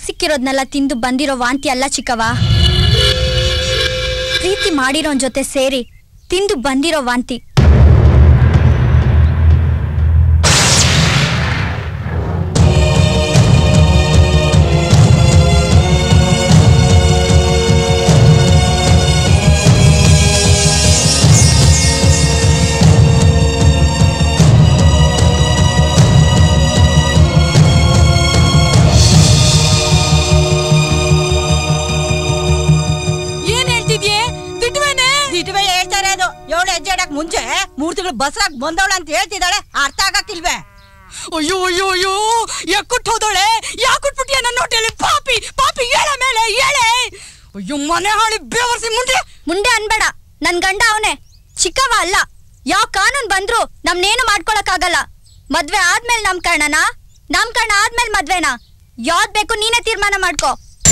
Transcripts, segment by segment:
ಸಿಕ್ಕಿರೋದ್ನೆಲ್ಲ ತಿಂದು ಬಂದಿರೋ ವಾಂತಿ ಅಲ್ಲ ಚಿಕ್ಕವ ಪ್ರೀತಿ ಮಾಡಿರೋನ್ ಜೊತೆ ಸೇರಿ ತಿಂದು ಬಂದಿರೋ ವಾಂತಿ ಏನ್ ಹೇಳ್ತಿದ್ಯೆ ದಿಟ್ವೇನೆ ದಿಟ್ವೆ ಹೇಳ್ತಾರೆ ಅದು ಏಳು ಹೆಜ್ಜೆ ಇಡಕ್ ಮುಂಚೆ ಮೂರ್ ತಿಂಗಳು ಬಸ್ರಾಗ್ ಬಂದವಳ ಅಂತ ಹೇಳ್ತಿದ್ದಾಳೆ ಅರ್ಥ ಆಗಕ್ಕಿಲ್ವೇ ಅಯ್ಯೋ ಅಯ್ಯೋ ಅಯ್ಯೋ ಯಾಕುಟ್ ಹೋದವಳೆ ಯಾಕುಟ್ಬಿಟ್ಟಿಯ ನನ್ನ ಹೊಟ್ಟೆಲಿ ಪಾಪಿ ಪಾಪಿ ಏಳ ಮೇಲೆ ಏಳೆ ಅಯ್ಯೋ ಮನೆ ಹಾಳಿ ಬೇವರ್ಸಿ ಮುಂದೆ ಮುಂದೆ ಅನ್ಬೇಡ ನನ್ ಗಂಡ ಅವನೇ ಚಿಕ್ಕವ ಅಲ್ಲ ಯಾವ ಕಾನೂನ್ ಬಂದ್ರು ನಮ್ನೇನು ಮಾಡ್ಕೊಳಕ್ಕಾಗಲ್ಲ ಮದ್ವೆ ಆದ್ಮೇಲೆ ನಾಮಕರಣನಾ ನಾಮಕರಣ ಆದ್ಮೇಲೆ ಮದ್ವೆನಾ ಯಾವ್ದ್ ಬೇಕು ನೀನೇ ತೀರ್ಮಾನ ಮಾಡ್ಕೋ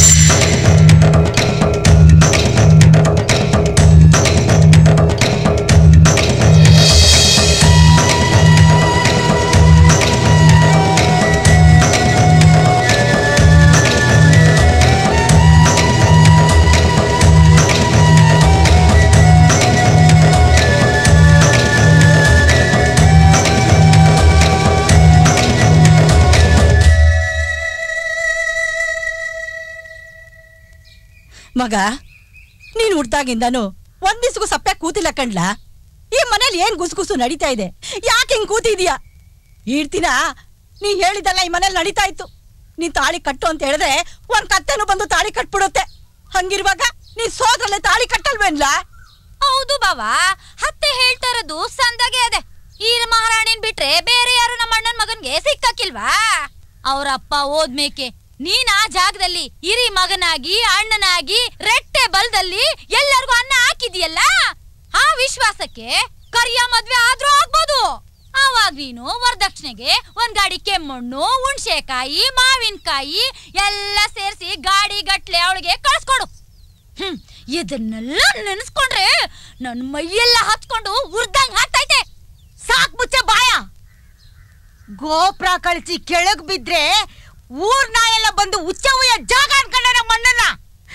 ಮಗ ನೀನ್ ಹುಡ್ದಾಗಿಂದಾನು ಒಂದ್ ದಿವ್ಸಗೂ ಸಪ್ಪೆ ಕೂತಿಲ್ಲ ಕಣ್ಲ ಈ ಮನೇಲಿ ಏನ್ ಗುಸುಗುಸು ನಡೀತಾ ಇದೆ ಯಾಕೆ ಹಿಂಗ್ ಕೂತಿದ್ಯಾ ಈಡ್ತಿನ ನೀ ಹೇಳಿದಲ್ಲ ಈ ಮನೇಲಿ ನಡೀತಾ ಇತ್ತು ನೀ ತಾಳಿ ಕಟ್ಟು ಅಂತ ಹೇಳಿದ್ರೆ ಒಂದ್ ಕತ್ತೆನು ಬಂದು ತಾಳಿ ಕಟ್ಬಿಡುತ್ತೆ ಹಂಗಿರುವಾಗ ನೀ ಸೋದ್ರಲ್ಲೇ ತಾಳಿ ಕಟ್ಟಲ್ವೇನ್ಲಾ ಹೌದು ಬಾವಾ ಹತ್ತೆ ಹೇಳ್ತಾ ಇರೋದು ಸಂದಾಗೆ ಅದೆ ಈ ಮಹಾರಾಣಿನ್ ಬಿಟ್ರೆ ಬೇರೆ ಯಾರು ನಮ್ಮ ಅಣ್ಣನ್ ಮಗನ್ಗೆ ಸಿಕ್ಕಕ್ಕಿಲ್ವಾ ಅವರಪ್ಪ ಓದ್ಮೇಕೆ ನೀನ್ ಆ ಜಾಗದಲ್ಲಿ ಹಿರಿ ಮಗನಾಗಿ ಅಣ್ಣನಾಗಿ ರೆಟ್ಟೆ ಬಲ್ದಲ್ಲಿ ಎಲ್ಲರಿಗೂ ಅನ್ನ ಹಾಕಿದ್ಯಲ್ಲ ಆ ವಿಶ್ವಾಸಕ್ಕೆ ಕರಿಯ ಮದ್ವೆ ಆದ್ರೂ ಆಗ್ಬೋದು ಆವಾಗ ನೀನು ವರದಕ್ಷಿಣೆಗೆ ಒಂದ್ ಗಾಡಿ ಕೆಮ್ಮಣ್ಣು ಹುಣ್ಸೆಕಾಯಿ ಮಾವಿನಕಾಯಿ ಎಲ್ಲ ಸೇರಿಸಿ ಗಾಡಿ ಗಟ್ಲೆ ಅವಳಿಗೆ ಕಳ್ಸ್ಕೊಡು ಹ್ಮ್ ಇದನ್ನೆಲ್ಲ ನೆನೆಸ್ಕೊಂಡ್ರೆ ನನ್ ಮೈಯೆಲ್ಲ ಹತ್ಕೊಂಡು ಉರ್ದಂಗ್ ಹಾಕ್ತೈತೆ ಸಾಕ್ ಮುಚ್ಚೆ ಬಾಯ ಗೋಪ್ರ ಕಳಿಸಿ ಕೆಳಗ್ ಬಿದ್ರೆ ಊರ್ ನಾಯೆಲ್ಲ ಬಂದು ಉಚ್ಚ ಉಯ್ಯ ಜಾಗ ಅನ್ಕೊಂಡ ನಮ್ಮ ಅಣ್ಣನ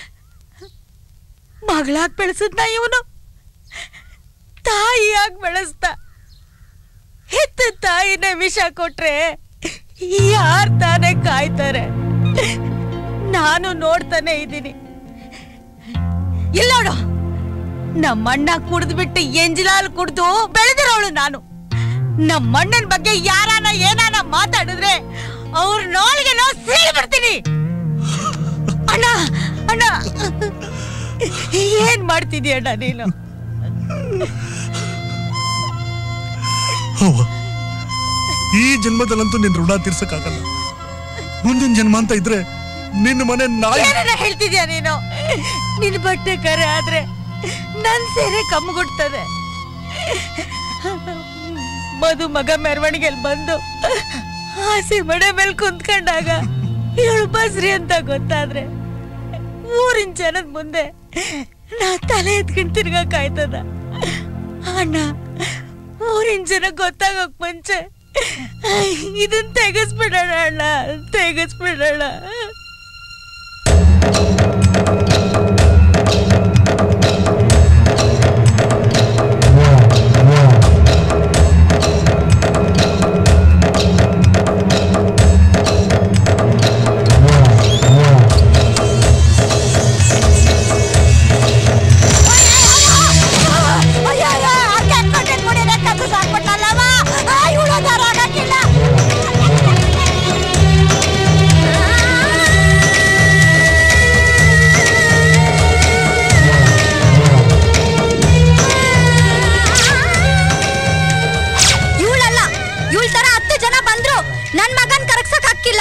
ಮಗಳಾಗ್ ಬೆಳೆಸದ್ನ ಇವನು ತಾಯಿಯಾಗ್ ಬೆಳೆಸ್ದ ಹೆತ್ತ ತಾಯಿನ ವಿಷ ಕೊಟ್ರೆ ಯಾರ್ ತಾನೇ ಕಾಯ್ತಾರೆ ನಾನು ನೋಡ್ತಾನೆ ಇದ್ದೀನಿ ಇಲ್ಲ ನೋಡು ನಮ್ಮಣ್ಣ ಕುಡ್ದ್ಬಿಟ್ಟು ಎಂಜಿಲಾಲ್ ಕುಡ್ದು ಬೆಳೆದಿರೋಳು ನಾನು ನಮ್ಮಣ್ಣನ್ ಬಗ್ಗೆ ಯಾರಾನ ಏನಾನ ಮಾತಾಡಿದ್ರೆ ಅವ್ರ ನೋಳಿಗೆ ನಾವು ಸೀಳಿ ಬಿಡ್ತೀನಿ ಅಣ್ಣ ಅಣ್ಣ ಏನ್ ಮಾಡ್ತಿದ್ಯ ಅಣ್ಣ ನೀನು ಅವ್ವ ಈ ಜನ್ಮದಲ್ಲಂತೂ ನಿನ್ ಋಣ ತೀರ್ಸಕ್ಕಾಗಲ್ಲ ಮುಂದಿನ ಜನ್ಮ ಅಂತ ಇದ್ರೆ ನಿನ್ನ ಮನೆ ನಾಯಿ ಏನನ್ನ ಹೇಳ್ತಿದ್ಯಾ ನೀನು ನಿನ್ ಬಟ್ಟೆ ಕರೆ ಆದ್ರೆ ನನ್ ಸೇರೆ ಕಮ್ಮಗುಡ್ತದೆ ಮಧು ಮಗ ಮೆರವಣಿಗೆಲ್ ಬಂದು ಆಸೆ ಮಡೆ ಮೇಲೆ ಕುಂತ್ಕೊಂಡಾಗ ಇವಳು ಬಸ್ರಿ ಅಂತ ಗೊತ್ತಾದ್ರೆ ಊರಿನ ಜನದ ಮುಂದೆ ನಾ ತಲೆ ಎತ್ಕೊಂಡ್ ತಿರ್ಗಕ್ಕಾಯ್ತದ ಅಣ್ಣ ಊರಿನ ಜನ ಗೊತ್ತಾಗೋಕ್ ಮುಂಚೆ ಇದನ್ ತೆಗೆಸ್ಬಿಡೋಣ ಅಣ್ಣ ತೆಗೆಸ್ಬಿಡೋಣ ಇವಳಲ್ಲ ಇವಳ ತರ ಹತ್ತು ಜನ ಬಂದ್ರು ನನ್ ಮಗನ್ ಕರಗ್ಸಕ್ ಹಾಕಿಲ್ಲ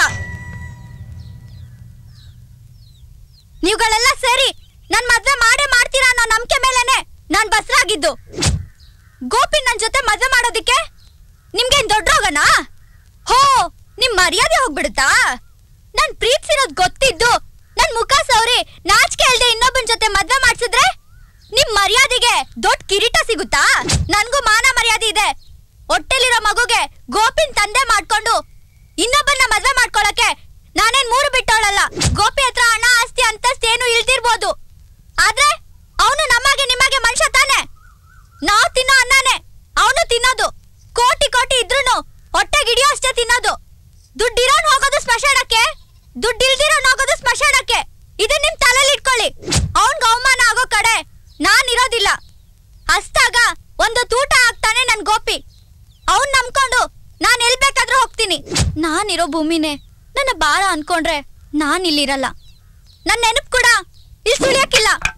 ನೀವುಗಳೆಲ್ಲ ಸೇರಿ ನನ್ ಮದ್ವೆ ಮಾಡೇ ಮಾಡ್ತೀರಾ ಅನ್ನೋ ನಂಬಿಕೆ ಮೇಲೆನೆ ನಾನ್ ಬಸ್ರಾಗಿದ್ದು ಗೋಪಿ ನನ್ ಜೊತೆ ಮದ್ವೆ ಮಾಡೋದಿಕ್ಕೆ ನಿಮ್ಗೇನ್ ದೊಡ್ಡೋಗನಾ ಹೋ ನಿಮ್ ಮರ್ಯಾದೆ ಹೋಗ್ಬಿಡುತ್ತಾ ನಾನ್ ಪ್ರೀತಿಸಿರೋದ್ ಗೊತ್ತಿದ್ದು ನನ್ ಮುಖ ಸೌರಿ ನಾಚಿಕೆ ಇಲ್ದೆ ಇನ್ನೊಬ್ಬನ್ ಜೊತೆ ಮದ್ವೆ ಮಾಡ್ಸಿದ್ರೆ ನಿಮ್ ಮರ್ಯಾದೆಗೆ ದೊಡ್ಡ ಕಿರೀಟ ಸಿಗುತ್ತಾ ನನ್ಗೂ ಮಾನ ಮರ್ಯಾದೆ ಇದೆ ಹೊಟ್ಟೆಲಿರೋ ಮಗುಗೆ ಗೋಪಿನ್ ತಂದೆ ಮಾಡ್ಕೊಂಡು ಇನ್ನೊಬ್ಬನ್ನ ಮದ್ವೆ ಮಾಡ್ಕೊಳಕ್ಕೆ ನಾನೇನ್ ಮೂರು ಬಿಟ್ಟವಳಲ್ಲ ಗೋಪಿ ಹತ್ರ ಹಣ ಆಸ್ತಿ ಅಂತಸ್ತಿ ಏನು ಇಲ್ದಿರ್ಬೋದು ಆದ್ರೆ ಅವನು ನಮಗೆ ನಿಮಗೆ ಮನುಷ್ಯ ತಾನೆ ನಾವು ತಿನ್ನೋ ಅನ್ನನೇ ಅವನು ತಿನ್ನೋದು ಕೋಟಿ ಕೋಟಿ ಇದ್ರೂನು ಹೊಟ್ಟೆಗಿಡಿಯೋ ಅಷ್ಟೇ ತಿನ್ನೋದು ದುಡ್ಡಿರೋನ್ ಹೋಗೋದು ಸ್ಮಶಾನಕ್ಕೆ ದುಡ್ಡಿಲ್ದಿರೋನ್ ಹೋಗೋದು ಸ್ಮಶಾನಕ್ಕೆ ಇದು ನಿಮ್ ತಲೆಯಲ್ಲಿ ಇಟ್ಕೊಳ್ಳಿ ಅವನ್ಗ ಅವಮಾನ ಆಗೋ ಕಡೆ ನಾನ್ ಇರೋದಿಲ್ಲ ಅಷ್ಟಾಗ ಒಂದು ತೂಟ ಆಗ್ತಾನೆ ನನ್ ಗೋಪಿ ಅವನ್ ನಂಬ್ಕೊಂಡು ನಾನ್ ಎಲ್ ಬೇಕಾದ್ರೂ ಹೋಗ್ತೀನಿ ನಾನಿರೋ ಭೂಮಿನೇ ನನ್ನ ಬಾರ ಅನ್ಕೊಂಡ್ರೆ ನಾನ್ ಇಲ್ಲಿರಲ್ಲ ನನ್ ನೆನಪು ಕೂಡ ಇಲ್ಲಿ ಸುಳಿಯಕ್ಕಿಲ್ಲ